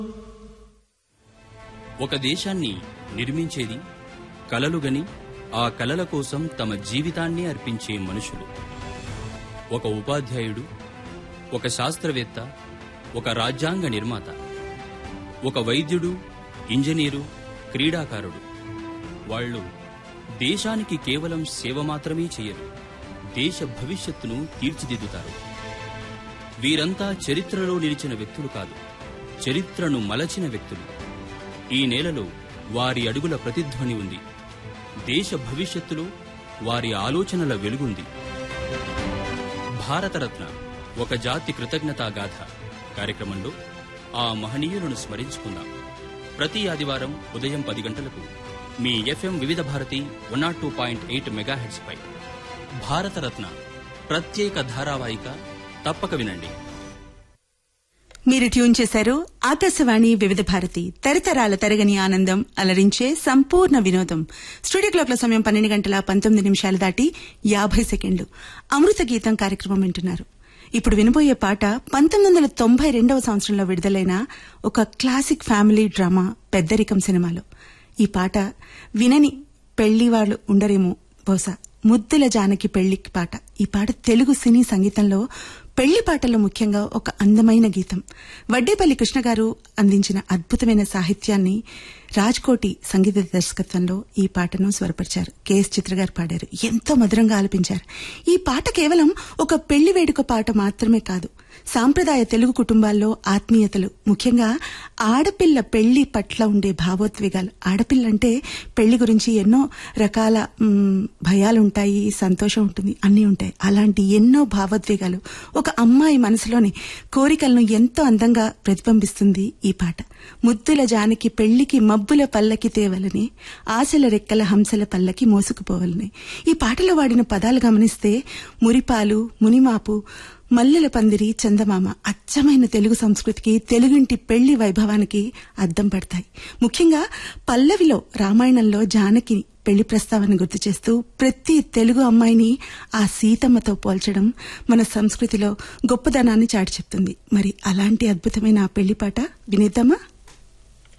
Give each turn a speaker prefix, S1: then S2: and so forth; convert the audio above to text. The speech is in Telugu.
S1: ఒక దేశాన్ని నిర్మించేది కలలుగని ఆ కలల కోసం తమ జీవితాన్ని అర్పించే మనుషులు ఒక ఉపాధ్యాయుడు ఒక శాస్త్రవేత్త ఒక రాజ్యాంగ నిర్మాత ఒక వైద్యుడు ఇంజనీరు క్రీడాకారుడు వాళ్ళు దేశానికి కేవలం సేవ మాత్రమే చేయరు దేశ భవిష్యత్తును తీర్చిదిద్దుతారు వీరంతా చరిత్రలో నిలిచిన వ్యక్తులు కాదు చరిత్రను మలచిన వ్యక్తులు ఈ నేలలో వారి అడుగుల ప్రతిధ్వని ఉంది దేశ భవిష్యత్తులో వారి ఆలోచనల వెలుగుంది భారతరత్న ఒక జాతి కృతజ్ఞతా గాథ కార్యక్రమంలో ఆ మహనీయులను స్మరించుకుందాం ప్రతి ఆదివారం ఉదయం పది గంటలకు మీ FM Vividh Bharati one not two point eight megahertz పై భారతరత్న ప్రత్యేక ధారావాహిక తప్పక వినండి
S2: మీరు ట్యూన్ చేశారు ఆకాశవాణి వివిధ భారతి తరతరాల తరగని ఆనందం అలరించే సంపూర్ణ వినోదం స్టూడియో క్లాక్ల సమయం పన్నెండు గంటల పంతొమ్మిది నిమిషాలు దాటి యాభై సెకండ్లు అమృత గీతం కార్యక్రమం వింటున్నారు ఇప్పుడు వినబోయే పాట పంతొమ్మిది వందల తొంభై రెండవ సంవత్సరంలో విడుదలైన ఒక క్లాసిక్ ఫ్యామిలీ డ్రామా పెద్దరికం సినిమాలో ఈ పాట వినని పెళ్లి వాళ్ళు ఉండరేమో బహుశా ముద్దుల జానకి పెళ్లికి పాట ఈ పాట తెలుగు సినీ సంగీతంలో పెళ్లి పాటల్లో ముఖ్యంగా ఒక అందమైన గీతం వడ్డేపల్లి కృష్ణ గారు అందించిన అద్భుతమైన సాహిత్యాన్ని రాజ్కోటి సంగీత దర్శకత్వంలో ఈ పాటను స్వరపరిచారు కెఎస్ చిత్ర గారు పాడారు ఎంతో మధురంగా ఆలపించారు ఈ పాట కేవలం ఒక పెళ్లి వేడుక పాట మాత్రమే కాదు సాంప్రదాయ తెలుగు కుటుంబాల్లో ఆత్మీయతలు ముఖ్యంగా ఆడపిల్ల పెళ్లి పట్ల ఉండే భావోద్వేగాలు ఆడపిల్ల అంటే పెళ్లి గురించి ఎన్నో రకాల మ్, భయాలుంటాయి సంతోషం ఉంటుంది అన్నీ ఉంటాయి అలాంటి ఎన్నో భావోద్వేగాలు ఒక అమ్మాయి మనసులోని కోరికలను ఎంతో అందంగా ప్రతిబింబిస్తుంది ఈ పాట ముద్దుల జానకి పెళ్లికి మబ్బుల పల్లకి తేవలని ఆశల రెక్కల హంసల పల్లకి మోసుకుపోవాలని ఈ పాటలో వాడిన పదాలు గమనిస్తే మురిపాలు మునిమాపు మల్లెల పందిరి చందమామ అచ్చమైన తెలుగు సంస్కృతికి తెలుగింటి పెళ్లి వైభవానికి అద్దం పడతాయి ముఖ్యంగా పల్లవిలో రామాయణంలో జానకి పెళ్లి ప్రస్తావన గుర్తు చేస్తూ ప్రతి తెలుగు అమ్మాయిని ఆ సీతమ్మతో పోల్చడం మన సంస్కృతిలో గొప్పదనాన్ని చాటి చెప్తుంది మరి అలాంటి అద్భుతమైన ఆ పెళ్లి పాట వినేద్దామా